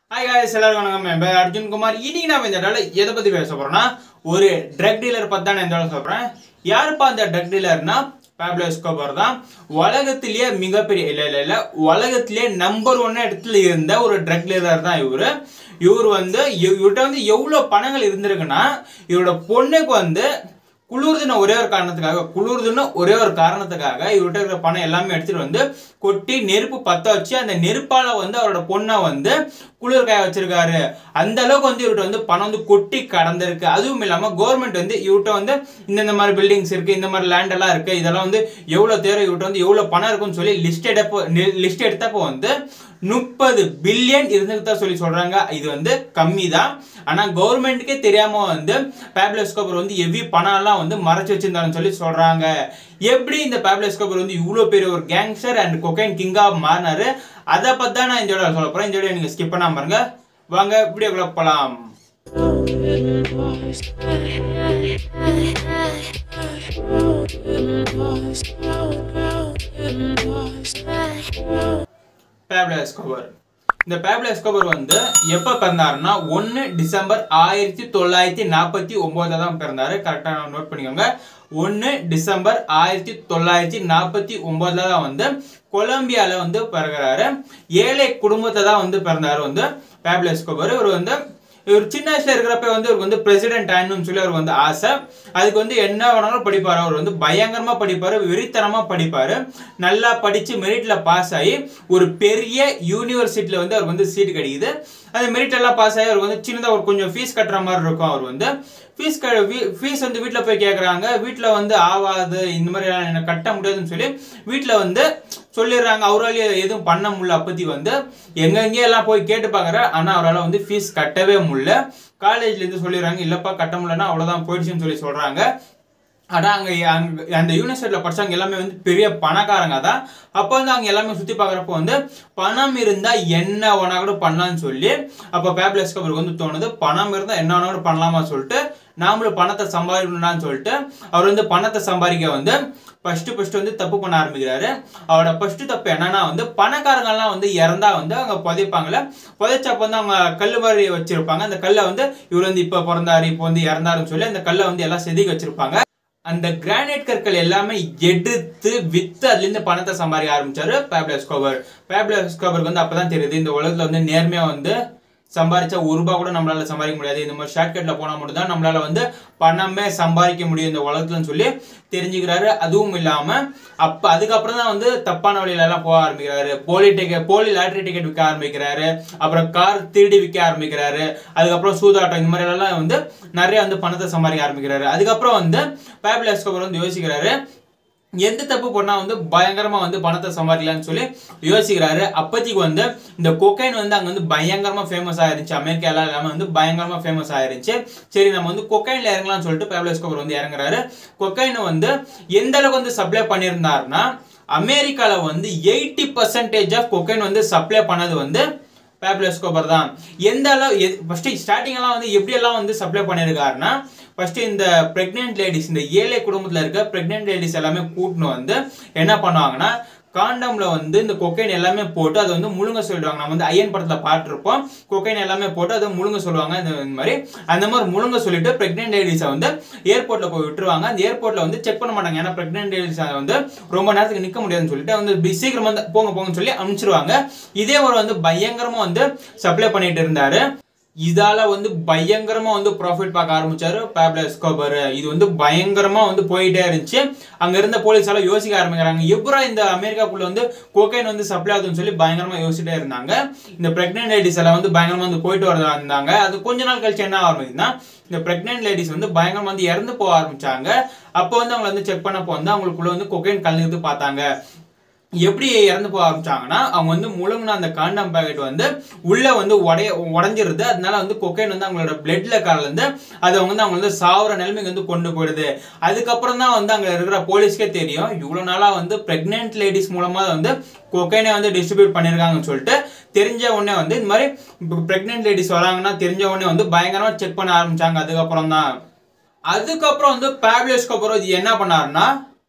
hi guys எல்லாருக்கும் வணக்கம் என் பேர் அர்ஜுன் குமார் இன்னைக்கு நாம இந்த இடத்துல எதை பத்தி பேச போறோம்னா ஒரு ட்ரக் டீலர் பத்தி தான் நான் இந்த இடத்துல சொல்றேன் யாருப்பா அந்த ட்ரக் டீலர்னா பேப்லோ எஸ்கோபார் தான் உலகத்திலேயே மிகப்பெரிய இல்ல இல்ல இல்ல உலகத்திலேயே நம்பர் ஒன் இடத்துல இருந்த ஒரு ட்ரக் டீலர் தான் இவரு இவர் வந்து இவ- இவர்கிட்ட வந்து எவ்வளவு பணங்கள் இருந்திருக்குன்னா இவரோட பொண்ணுக்கு வந்து குளிர்துன ஒரே ஒரு காரணத்துக்காக குளிர்துன்னு ஒரே ஒரு காரணத்துக்காக இவர்கிட்ட இருக்கிற பணம் எல்லாமே எடுத்துட்டு வந்து கொட்டி நெருப்பு பத்த வச்சு அந்த நெருப்பால வந்து அவரோட பொண்ணை வந்து குளிர் காய வச்சிருக்காரு அந்த அளவுக்கு வந்து இவர்கிட்ட வந்து பணம் வந்து கொட்டி கடந்திருக்கு அதுவும் இல்லாம கவர்மெண்ட் வந்து இவர்கிட்ட வந்து இந்த இந்த மாதிரி பில்டிங்ஸ் இருக்கு இந்த மாதிரி லேண்ட் எல்லாம் இருக்கு இதெல்லாம் வந்து எவ்வளவு தேவை இவர்கிட்ட வந்து எவ்வளவு பணம் இருக்குன்னு சொல்லி லிஸ்ட் எடுப்போ லிஸ்ட் எடுத்தப்போ வந்து முப்பது பில்லியன் இருந்துட்டு தான் சொல்லி சொல்றாங்க இது வந்து கம்மி தான் ஆனா கவர்மெண்ட்டுக்கே தெரியாம வந்து பேப்லோ எஸ்கோபர் வந்து எவ்வி பணம் எல்லாம் வந்து மறைச்சு வச்சிருந்தாருன்னு சொல்லி சொல்றாங்க எப்படி இந்த பேப்லோ எஸ்கோபர் வந்து இவ்வளவு பெரிய ஒரு கேங்ஸ்டர் அண்ட் கொகைன் கிங்கா மாறினாரு அதை பத்தி தான் நான் இந்த வீடியோ சொல்ல போறேன் இந்த வீடியோ நீங்க ஸ்கிப் பண்ணாம பாருங்க வாங்க வீடியோக்குள்ள போலாம் பேப்லோ எஸ்கோபர் இந்த பேப்லோ எஸ்கோபர் வந்து எப்போ பிறந்தாருன்னா ஒன்று டிசம்பர் ஆயிரத்தி தொள்ளாயிரத்தி நாற்பத்தி ஒம்போதில் தான் பிறந்தாரு கரெக்டாக நோட் பண்ணிக்கோங்க ஒன்று டிசம்பர் ஆயிரத்தி தொள்ளாயிரத்தி நாற்பத்தி ஒம்போதில் தான் வந்து கொலம்பியாவில் வந்து பிறகுறாரு ஏழை குடும்பத்தை தான் வந்து பிறந்தாரு வந்து பேப்லோ எஸ்கோபர் இவர் வந்து இவர் சின்ன வயசுல இருக்கிறப்ப வந்து இவருக்கு வந்து பிரசிடென்ட் ஆகணும்னு சொல்லி அவருக்கு வந்து ஆசை அதுக்கு வந்து என்ன வேணாலும் படிப்பாரு அவர் வந்து பயங்கரமா படிப்பாரு வெறித்தனமா படிப்பாரு நல்லா படிச்சு மெரிட்ல பாஸ் ஆகி ஒரு பெரிய யூனிவர்சிட்டியில வந்து அவருக்கு வந்து சீட் கிடைக்குது அந்த மெரிட் எல்லாம் பாஸ் ஆகி அவருக்கு வந்து சின்னதாக ஒரு கொஞ்சம் ஃபீஸ் கட்டுற மாதிரி இருக்கும் அவர் வந்து ஃபீஸ் க ஃபீஸ் வந்து வீட்டில் போய் கேட்குறாங்க வீட்டில் வந்து ஆவாது இந்த மாதிரி எல்லாம் எனக்கு கட்ட முடியாதுன்னு சொல்லி வீட்டில் வந்து சொல்லிடுறாங்க அவராலேயே எதுவும் பண்ண முடியல அப்பத்தி வந்து எங்கெங்கே எல்லாம் போய் கேட்டு பார்க்குற ஆனால் அவரால் வந்து ஃபீஸ் கட்டவே முடியல காலேஜ்லேருந்து சொல்லிடுறாங்க இல்லைப்பா கட்ட முடியலன்னா அவ்வளோதான் போயிடுச்சுன்னு சொல்லி சொல்கிறாங்க ஆனால் அங்கே அங்க அந்த யூனிவர்சிட்டியில் படிச்சவங்க எல்லாமே வந்து பெரிய பணக்காரங்க தான் அப்போ வந்து அவங்க எல்லாமே சுற்றி பார்க்குறப்போ வந்து பணம் இருந்தால் என்ன வேணா கூட பண்ணலாம்னு சொல்லி அப்போ பேப்லஸ் அவருக்கு வந்து தோணுது பணம் இருந்தால் என்ன வேணா கூட பண்ணலாமா சொல்லிட்டு நாமளும் பணத்தை சம்பாதிக்கணும்னு சொல்லிட்டு அவர் வந்து பணத்தை சம்பாதிக்க வந்து ஃபர்ஸ்ட் ஃபர்ஸ்ட் வந்து தப்பு பண்ண ஆரம்பிக்கிறாரு அவரோட ஃபர்ஸ்ட் தப்பு என்னன்னா வந்து பணக்காரங்கெல்லாம் வந்து இறந்தா வந்து அவங்க புதைப்பாங்கல்ல புதைச்சப்ப வந்து அவங்க கல் மாதிரி வச்சிருப்பாங்க அந்த கல்லை வந்து இவர் வந்து இப்போ பிறந்தாரு இப்போ வந்து இறந்தாருன்னு சொல்லி அந்த கல்லை வந்து எல்லாம் செதுக்கி வச்சிருப்பாங்க அந்த கிரானைட் கற்கள் எல்லாமே எடுத்து வித்து அதுல இருந்து பணத்தை சம்பாதிக்க ஆரம்பிச்சாரு பேப்லோ எஸ்கோபர் பேப்லோ எஸ்கோபருக்கு வந்து அப்பதான் தெரியுது இந்த உலகத்துல வந்து நேர்மையா வந்து சம்பாதிச்சா ஒரு ரூபாய் கூட நம்மளால சம்பாதிக்க முடியாது இந்த மாதிரி ஷார்ட்கட்ல போனா மட்டும் தான் நம்மளால வந்து பணமே சம்பாதிக்க முடியும் இந்த உலகத்துலன்னு சொல்லி தெரிஞ்சுக்கிறாரு அதுவும் இல்லாம அப்ப அதுக்கப்புறம் தான் வந்து தப்பான வழியில எல்லாம் போக ஆரம்பிக்கிறாரு போலி டிக்கெட் போலி லாட்டரி டிக்கெட் விற்க ஆரம்பிக்கிறாரு அப்புறம் கார் திருடி விற்க ஆரம்பிக்கிறாரு அதுக்கப்புறம் சூதாட்டம் இந்த மாதிரி எல்லாம் வந்து நிறைய வந்து பணத்தை சம்பாதிக்க ஆரம்பிக்கிறாரு அதுக்கப்புறம் வந்து பேபிள் எஸ்கோபர் வந்து யோசிக்கிறாரு எந்த தப்பு பண்ணா வந்து பயங்கரமா வந்து பணத்தை சம்பாதிக்கலாம்னு சொல்லி யோசிக்கிறாரு அப்போதைக்கு வந்து இந்த கொக்கைன் வந்து அங்க வந்து பயங்கரமா ஃபேமஸ் ஆயிருச்சு அமெரிக்கால எல்லாமே வந்து பயங்கரமா ஃபேமஸ் ஆயிருச்சு சரி நம்ம வந்து கொக்கைன்ல இறங்கலாம்னு சொல்லிட்டு பேப்லோ எஸ்கோபர் வந்து இறங்குறாரு கொக்கைன் வந்து எந்த அளவுக்கு வந்து சப்ளை பண்ணியிருந்தாருன்னா அமெரிக்கால வந்து எயிட்டி பர்சன்டேஜ் ஆஃப் கொக்கைன் வந்து சப்ளை பண்ணது வந்து பேப்லோ எஸ்கோபர் தான் எந்த அளவு ஃபர்ஸ்ட் ஸ்டார்டிங் எல்லாம் வந்து எப்படி எல்லாம் வந்து சப்ளை பண்ணியிருக்காருன்னா ஃபர்ஸ்ட் இந்த பிரெக்னென்ட் லேடிஸ் இந்த ஏழை குடும்பத்தில் இருக்க பிரெக்னென்ட் லேடிஸ் எல்லாமே கூட்டின்னு வந்து என்ன பண்ணுவாங்கன்னா காண்டம்ல வந்து இந்த கொக்கைன் எல்லாமே போட்டு அதை வந்து முழுங்க சொல்லிடுவாங்க நம்ம வந்து ஐயன் படத்துல பார்த்துருப்போம் கொக்கைன் எல்லாமே போட்டு அதை முழுங்க சொல்லுவாங்க இந்த இந்த மாதிரி அந்த மாதிரி முழுங்க சொல்லிட்டு பிரெக்னென்ட் லேடிஸை வந்து ஏர்போர்ட்ல போய் விட்டுருவாங்க அந்த ஏர்போர்ட்ல வந்து செக் பண்ண மாட்டாங்க ஏன்னா பிரெக்னென்ட் லேடிஸ் வந்து ரொம்ப நேரத்துக்கு நிக்க முடியாதுன்னு சொல்லிட்டு வந்து பி- சீக்கிரமா வந்து போங்க போங்கன்னு சொல்லி அனுப்பிச்சிருவாங்க இதே ஒரு வந்து பயங்கரமா வந்து சப்ளை பண்ணிட்டு இருந்தாரு இதால வந்து பயங்கரமா வந்து ப்ராஃபிட் பார்க்க ஆரம்பிச்சாரு பேப்லோ எஸ்கோபர் இது வந்து பயங்கரமா வந்து போயிட்டே இருந்துச்சு அங்க இருந்த போலீஸ் எல்லாம் யோசிக்க ஆரம்பிக்கிறாங்க எப்பரா இந்த அமெரிக்காக்குள்ள வந்து கோகைன் வந்து சப்ளை ஆகுதுன்னு சொல்லி பயங்கரமா யோசிச்சுட்டே இருந்தாங்க இந்த பிரெக்னென்ட் லேடிஸ் எல்லாம் வந்து பயங்கரமா வந்து போயிட்டு வரதா இருந்தாங்க அது கொஞ்ச நாள் கழிச்சு என்ன ஆரம்பிக்குதுன்னா இந்த பிரெக்னென்ட் லேடிஸ் வந்து பயங்கரமா வந்து இறந்து போக ஆரம்பிச்சாங்க அப்போ வந்து அவங்களை வந்து செக் பண்ணப்போ வந்து அவங்களுக்குள்ள வந்து கொகைன் கலந்துட்டு பார்த்தாங்க எப்படி இறந்து போக ஆரம்பிச்சாங்கன்னா அவங்க வந்து முழுங்கின அந்த காண்டம் பாக்கெட் வந்து உள்ள வந்து உடைய உடஞ்சிருது அதனால வந்து கொக்கைன் வந்து அவங்களோட பிளட்ல கலந்து அது அவங்க வந்து அவங்க வந்து சாவர நிலைமைக்கு வந்து கொண்டு போயிடுது அதுக்கப்புறம் தான் வந்து அங்க இருக்கிற போலீஸ்க்கே தெரியும் இவ்வளவு நாளா வந்து பிரெக்னென்ட் லேடிஸ் மூலமா வந்து கொக்கைனை வந்து டிஸ்ட்ரிபியூட் பண்ணிருக்காங்கன்னு சொல்லிட்டு தெரிஞ்ச உடனே வந்து இந்த மாதிரி பிரெக்னென்ட் லேடிஸ் வராங்கன்னா தெரிஞ்ச உடனே வந்து பயங்கரமா செக் பண்ண ஆரம்பிச்சாங்க அதுக்கப்புறம் தான் அதுக்கப்புறம் வந்து பேப்லோஸ்க்கு அப்புறம் இது என்ன பண்ணாருன்னா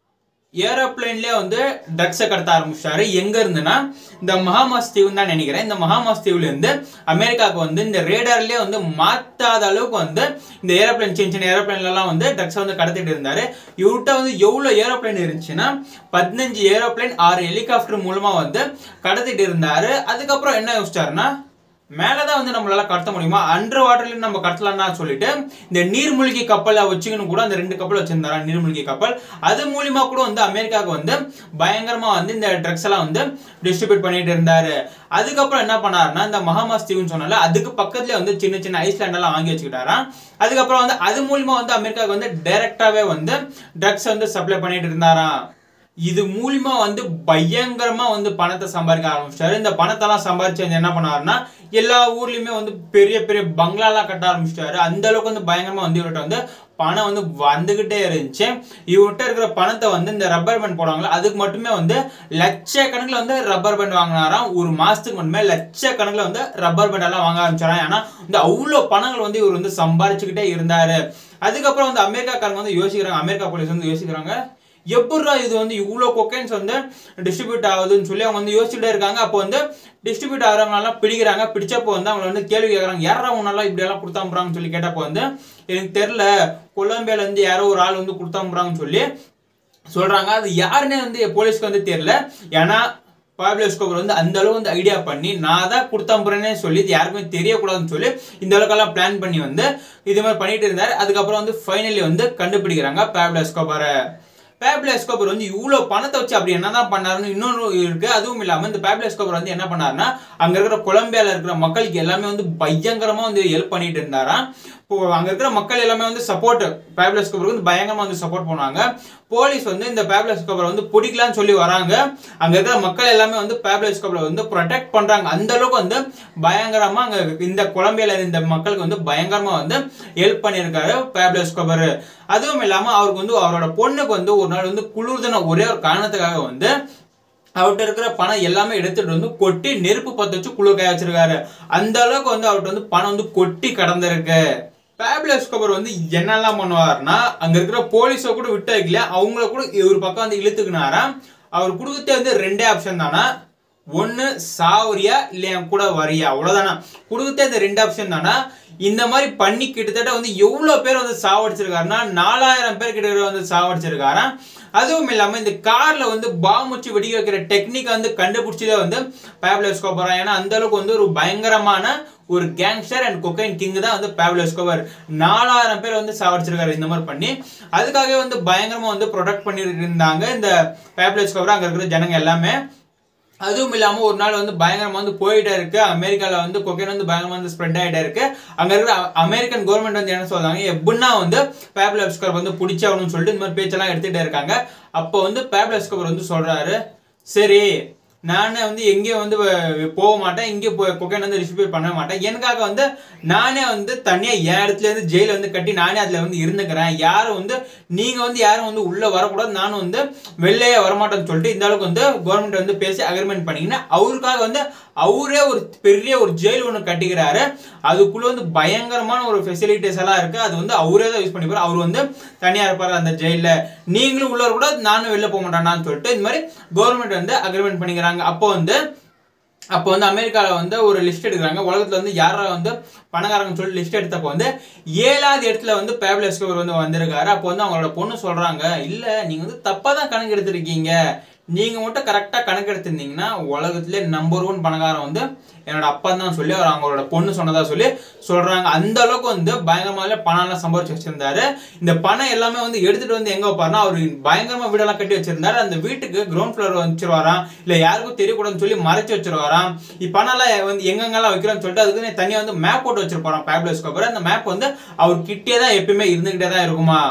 ஏரோப்ளேன்லேயே வந்து ட்ரக்ஸை கடத்த ஆரம்பிச்சாரு எங்க இருந்துன்னா இந்த மகாமாஸ் தீவு தான் நினைக்கிறேன் இந்த மகாமாஸ் தீவுல இருந்து அமெரிக்காவுக்கு வந்து இந்த ரேடார்லயே வந்து மாத்தாத அளவுக்கு வந்து இந்த ஏரோப்ளேன் சின்ன சின்ன ஏரோப்ளேன்ல எல்லாம் வந்து ட்ரக்ஸை வந்து கடத்திட்டு இருந்தாரு இவர்கிட்ட வந்து எவ்வளவு ஏரோப்ளேன் இருந்துச்சுன்னா பதினஞ்சு ஏரோப்ளேன் ஆறு ஹெலிகாப்டர் மூலமா வந்து கடத்திட்டு இருந்தாரு அதுக்கப்புறம் என்ன யோசிச்சாருன்னா மேலதான் வந்து நம்மளால கடத்த முடியுமா அண்டர் வாட்டர்லயும் நம்ம கடத்தலாம்னா சொல்லிட்டு இந்த நீர்மூழ்கி கப்பலை வச்சுக்கணும் கூட அந்த ரெண்டு கப்பல் வச்சிருந்தாரா நீர்மூழ்கி கப்பல் அது மூலியமா கூட வந்து அமெரிக்காவுக்கு வந்து பயங்கரமா வந்து இந்த ட்ரக்ஸ் எல்லாம் வந்து டிஸ்ட்ரிபியூட் பண்ணிட்டு இருந்தாரு அதுக்கப்புறம் என்ன பண்ணாருன்னா இந்த மகாமாஸ் தீவுன்னு சொன்னால அதுக்கு பக்கத்துல வந்து சின்ன சின்ன ஐஸ்லாண்ட் எல்லாம் வாங்கி வச்சுக்கிட்டாராம் அதுக்கப்புறம் வந்து அது மூலியமா வந்து அமெரிக்காவுக்கு வந்து டைரக்டாவே வந்து ட்ரக்ஸ் வந்து சப்ளை பண்ணிட்டு இருந்தாராம் இது மூலியமா வந்து பயங்கரமா வந்து பணத்தை சம்பாதிக்க ஆரம்பிச்சிட்டாரு இந்த பணத்தெல்லாம் சம்பாதிச்சு வந்து என்ன பண்ணாருன்னா எல்லா ஊர்லயுமே வந்து பெரிய பெரிய பங்களாலாம் கட்ட ஆரம்பிச்சிட்டாரு அந்த அளவுக்கு வந்து பயங்கரமா வந்து இவர்கிட்ட வந்து பணம் வந்து வந்துகிட்டே இருந்துச்சு இவர்கிட்ட இருக்கிற பணத்தை வந்து இந்த ரப்பர் பேண்ட் போடுவாங்களா அதுக்கு மட்டுமே வந்து லட்சக்கணக்கில் வந்து ரப்பர் பேண்ட் வாங்கினாராம் ஒரு மாசத்துக்கு மட்டுமே லட்சக்கணக்கில் வந்து ரப்பர் பேண்ட் எல்லாம் வாங்க ஆரம்பிச்சாராம் ஏன்னா இந்த அவ்வளோ பணங்கள் வந்து இவர் வந்து சம்பாரிச்சுக்கிட்டே இருந்தாரு அதுக்கப்புறம் வந்து அமெரிக்காக்காரங்க வந்து யோசிக்கிறாங்க அமெரிக்கா போலீஸ் வந்து யோசிக்கிறாங்க எப்படிடா இது வந்து இவ்வளோ கொக்கைன்ஸ் வந்து டிஸ்ட்ரிபியூட் ஆகுதுன்னு சொல்லி அவங்க வந்து யோசிச்சுட்டே இருக்காங்க அப்போ வந்து டிஸ்ட்ரிபியூட் ஆகிறவங்களெல்லாம் பிடிக்கிறாங்க பிடிச்சப்போ வந்து அவங்களை வந்து கேள்வி கேட்குறாங்க யாரா உன்னெல்லாம் இப்படி எல்லாம் கொடுத்தாம்புறாங்கன்னு சொல்லி கேட்டப்போ வந்து எனக்கு தெரில கொலம்பியால இருந்து யாரோ ஒரு ஆள் வந்து கொடுத்தாம்புறாங்கன்னு சொல்லி சொல்றாங்க அது யாருன்னே வந்து போலீஸ்க்கு வந்து தெரியல ஏன்னா பாபிலோ எஸ்கோபர் வந்து அந்த அளவு வந்து ஐடியா பண்ணி நான் தான் கொடுத்தம்புறேன்னே சொல்லி இது யாருக்குமே தெரியக்கூடாதுன்னு சொல்லி இந்த அளவுக்கெல்லாம் பிளான் பண்ணி வந்து இது மாதிரி பண்ணிட்டு இருந்தார் அதுக்கப்புறம் வந்து ஃபைனலி வந்து கண்டுபிடிக்கிறாங்க பாபிலோ எஸ்கோபரை பேப்ல எஸ்கோபர் வந்து இவ்வளோ பணத்தை வச்சு அப்படி என்னதான் பண்ணாருன்னு இன்னொரு இருக்கு அதுவும் இல்லாம இந்த பேப்ல எஸ்கோபர் வந்து என்ன பண்ணாருன்னா அங்க இருக்கிற கொலம்பியால இருக்கிற மக்களுக்கு எல்லாமே வந்து பயங்கரமா வந்து ஹெல்ப் பண்ணிட்டு இருந்தாராம் இப்போ அங்க இருக்கிற மக்கள் எல்லாமே வந்து சப்போர்ட் பேப்ல எஸ்கோபர் வந்து பயங்கரமா வந்து சப்போர்ட் பண்ணுவாங்க போலீஸ் வந்து இந்த பேப்ல எஸ்கோபர் வந்து பிடிக்கலாம்னு சொல்லி வராங்க அங்க இருக்கிற மக்கள் எல்லாமே வந்து பேப்ல எஸ்கோபரை வந்து ப்ரொடெக்ட் பண்றாங்க அந்த அளவுக்கு வந்து பயங்கரமா அங்க இந்த கொலம்பியால இந்த மக்களுக்கு வந்து பயங்கரமா வந்து ஹெல்ப் பண்ணியிருக்காரு பேப்ல எஸ்கோபர் அதுவும் இல்லாம அவருக்கு வந்து அவரோட பொண்ணுக்கு வந்து ஒரு நாள் வந்து குளிர்தன ஒரே ஒரு காரணத்துக்காக வந்து அவர்கிட்ட இருக்கிற பணம் எல்லாமே எடுத்துட்டு வந்து கொட்டி நெருப்பு பத்த வச்சு குளிர் காய வச்சிருக்காரு அந்த அளவுக்கு வந்து அவர்கிட்ட வந்து பணம் வந்து கொட்டி கடந்திருக்கு பேப்ல எஸ்கோபர் வந்து என்னெல்லாம் பண்ணுவாருன்னா அங்க இருக்கிற போலீஸை கூட விட்டு வைக்கல அவங்கள கூட இவர் பக்கம் வந்து இழுத்துக்கினாராம் அவர் கொடுக்கத்தே வந்து ரெண்டே ஆப்ஷன் தானா ஒன்று சாவரியா இல்லை என் கூட வரியா அவ்வளோதானா கொடுக்கத்தே இந்த ரெண்டு ஆப்ஷன் தானா இந்த மாதிரி பண்ணி கிட்டத்தட்ட வந்து எவ்வளோ பேர் வந்து சாவடிச்சிருக்காருன்னா நாலாயிரம் பேர் கிட்ட வந்து சாவடிச்சிருக்காராம் அதுவும் இல்லாமல் இந்த காரில் வந்து பாம் வச்சு வெடி வைக்கிற டெக்னிக் வந்து கண்டுபிடிச்சதே வந்து பேப்லோ எஸ்கோபரா ஏன்னா அந்த அளவுக்கு வந்து ஒரு பயங்கரமான ஒரு கேங்ஸ்டர் அண்ட் கொக்கைன் கிங் தான் வந்து பேப்லோ எஸ்கோபர் நாலாயிரம் பேர் வந்து சாவடிச்சிருக்காரு இந்த மாதிரி பண்ணி அதுக்காகவே வந்து பயங்கரமா வந்து ப்ரொடெக்ட் பண்ணிட்டு இருந்தாங்க இந்த பேப்லோ எஸ்கோபர் அங்கே இருக்கிற ஜனங்க எல்லாமே அதுவும் இல்லாமல் ஒரு நாள் வந்து பயங்கரமாக வந்து போயிட்டே இருக்கு அமெரிக்காவில் வந்து கொக்கைன் வந்து பயங்கரமாக வந்து ஸ்ப்ரெட் ஆகிட்டே இருக்கு அங்கே இருக்கிற அ- அமெரிக்கன் கவர்மெண்ட் வந்து என்ன சொல்றாங்க எப்படின்னா வந்து பேப்லோ எஸ்கோபர் வந்து பிடிச்சாகணும்னு சொல்லிட்டு இந்த மாதிரி பேச்செல்லாம் எடுத்துகிட்டே இருக்காங்க அப்போ வந்து பேப்லோ எஸ்கோபர் வந்து சொல்றாரு சரி நானே வந்து எங்கேயும் வந்து வ- போக மாட்டேன் இங்கே போய் கொக்கைன் வந்து டிஸ்ட்ரிபியூட் பண்ண மாட்டேன் எனக்காக வந்து நானே வந்து தனியாக என் இடத்துல இருந்து ஜெயில வந்து கட்டி நானே அதில் வந்து இருந்துக்கிறேன் யாரும் வந்து நீங்கள் வந்து யாரும் வந்து உள்ளே வரக்கூடாது நானும் வந்து வெளியே வரமாட்டேன்னு சொல்லிட்டு இந்த அளவுக்கு வந்து கவர்மெண்ட் வந்து பேசி அக்ரிமெண்ட் பண்ணிங்கன்னா அவருக்காக வந்து அவரே ஒரு பெரிய ஒரு ஜெயில் ஒன்று கட்டிக்கிறாரு அதுக்குள்ள வந்து பயங்கரமான ஒரு ஃபெசிலிட்டிஸ் எல்லாம் இருக்கு அது வந்து அவரே தான் யூஸ் பண்ணிப்பாரு அவர் வந்து தனியா இருப்பாரு அந்த ஜெயில நீங்களும் உள்ள கூட நானும் வெளில போக மாட்டேனான்னு சொல்லிட்டு இந்த மாதிரி கவர்மெண்ட் வந்து அக்ரிமெண்ட் பண்ணிக்கிறாங்க அப்போ வந்து அப்போ வந்து அமெரிக்காவில் வந்து ஒரு லிஸ்ட் எடுக்கிறாங்க உலகத்தில் வந்து யாரா வந்து பணக்காரங்கன்னு சொல்லி லிஸ்ட் எடுத்தப்போ வந்து ஏழாவது இடத்துல வந்து பேப்ல எஸ்கோபர் வந்து வந்திருக்காரு அப்போ வந்து அவங்களோட பொண்ணு சொல்றாங்க இல்ல நீங்க வந்து தப்பா தான் கணக்கு எடுத்திருக்கீங்க நீங்க மட்டும் கரெக்டா கணக்கு எடுத்திருந்தீங்கன்னா உலகத்திலே நம்பர் ஒன் பணக்காரன் வந்து என்னோட அப்பா தான் சொல்லி அவர் அவங்களோட பொண்ணு சொன்னதா சொல்லி சொல்றாங்க அந்த அளவுக்கு வந்து பயங்கரமாக பணம் எல்லாம் சம்பாரிச்சு வச்சிருந்தாரு இந்த பணம் எல்லாமே வந்து எடுத்துட்டு வந்து எங்க வைப்பாருன்னா அவர் பயங்கரமா வீடெல்லாம் கட்டி வச்சிருந்தாரு அந்த வீட்டுக்கு கிரவுண்ட் ஃப்ளோர் வச்சிருவாராம் இல்ல யாருக்கும் தெரியக்கூடாதுன்னு சொல்லி மறைச்சு வச்சிருவாராம் இப்ப பணம் எல்லாம் வந்து எங்கெங்கெல்லாம் வைக்கிறோம்னு சொல்லிட்டு அதுக்கு தனியா வந்து மேப் போட்டு வச்சிருப்பாராம் பேப்லஸ்க்கு அப்புறம் அந்த மேப் வந்து அவர் கிட்டே தான் எப்பயுமே இருந்துகிட்டே தான் இருக்குமா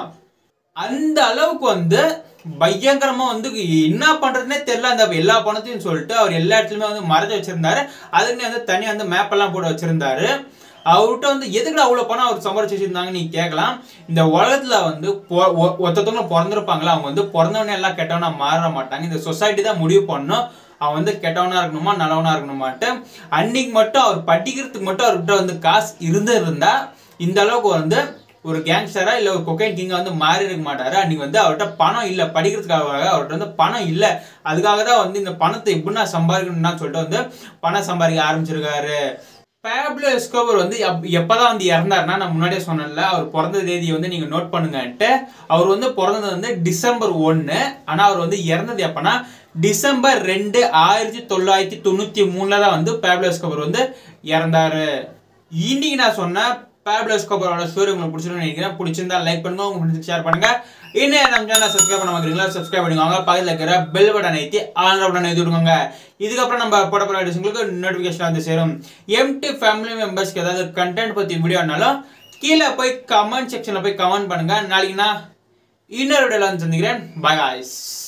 அந்த அளவுக்கு வந்து பயங்கரமா வந்து என்ன பண்றதுனே தெரியல அந்த எல்லா பணத்தையும் சொல்லிட்டு அவர் எல்லா இடத்துலயுமே வந்து மறைச்சு வச்சிருந்தாரு அதுக்குன்னே வந்து தனியா வந்து மேப் எல்லாம் போட்டு வச்சிருந்தாரு அவர்கிட்ட வந்து எதுக்கு அவ்வளவு பணம் அவர் சம்பாரிச்சு வச்சிருந்தாங்க நீ கேட்கலாம் இந்த உலகத்துல வந்து பொ- ஒ- ஒருத்தவங்க பிறந்திருப்பாங்களா அவங்க வந்து பிறந்தவனே எல்லாம் கெட்டவனா மாற மாட்டாங்க இந்த சொசைட்டி தான் முடிவு பண்ணும் அவன் வந்து கெட்டவனா இருக்கணுமா நல்லவனா இருக்கணுமான்ட்டு அன்னைக்கு மட்டும் அவர் படிக்கிறதுக்கு மட்டும் அவர்கிட்ட வந்து காசு இருந்து இருந்தா இந்த அளவுக்கு வந்து ஒரு கேங்ஸ்டரா இல்ல ஒரு கொக்கைன் கிங்கா வந்து மாறி இருக்க மாட்டாரு அன்னைக்கு வந்து அவர்கிட்ட பணம் இல்ல படிக்கிறதுக்காக அவர்கிட்ட வந்து பணம் இல்ல அதுக்காக தான் வந்து இந்த பணத்தை எப்படி நான் சம்பாதிக்கணும்னா சொல்லிட்டு வந்து பணம் சம்பாதிக்க ஆரம்பிச்சிருக்காரு பேப்லோ எஸ்கோபர் வந்து எப்- எப்பதான் வந்து இறந்தாருன்னா நான் முன்னாடியே சொன்னேன்ல அவர் பிறந்த தேதியை வந்து நீங்க நோட் பண்ணுங்கன்ட்டு அவர் வந்து பிறந்தது வந்து டிசம்பர் ஒன்னு ஆனா அவர் வந்து இறந்தது எப்பனா டிசம்பர் ரெண்டு ஆயிரத்தி தொள்ளாயிரத்தி தொண்ணூத்தி மூணுல தான் வந்து பேப்லோ எஸ்கோபர் வந்து இறந்தாரு இன்னைக்கு நான் சொன்ன பேப்லோ எஸ்கோபரோட ஸ்டோரி உங்களுக்கு பிடிச்சிருக்குன்னு நினைக்கிறேன் பிடிச்சிருந்தா லைக் பண்ணுங்க உங்க ஃப்ரெண்ட்ஸுக்கு ஷேர் பண்ணுங்க இன்னும் நம்ம சேனல் சப்ஸ்கிரைப் பண்ண மாட்டீங்களா சப்ஸ்கிரைப் பண்ணிக்கோங்க பக்கத்தில் இருக்கிற பெல் பட்டன் ஐத்தி ஆன் பட்டன் எழுதி விடுங்க இதுக்கப்புறம் நம்ம போட போகிற உங்களுக்கு நோட்டிஃபிகேஷன் வந்து சேரும் எம்டி ஃபேமிலி மெம்பர்ஸ்க்கு ஏதாவது கண்டென்ட் பற்றி வீடியோனாலும் கீழே போய் கமெண்ட் செக்ஷனில் போய் கமெண்ட் பண்ணுங்க நாளைக்கு நான் இன்னொரு வீடியோவில் வந்து சந்திக்கிறேன் பாய் guys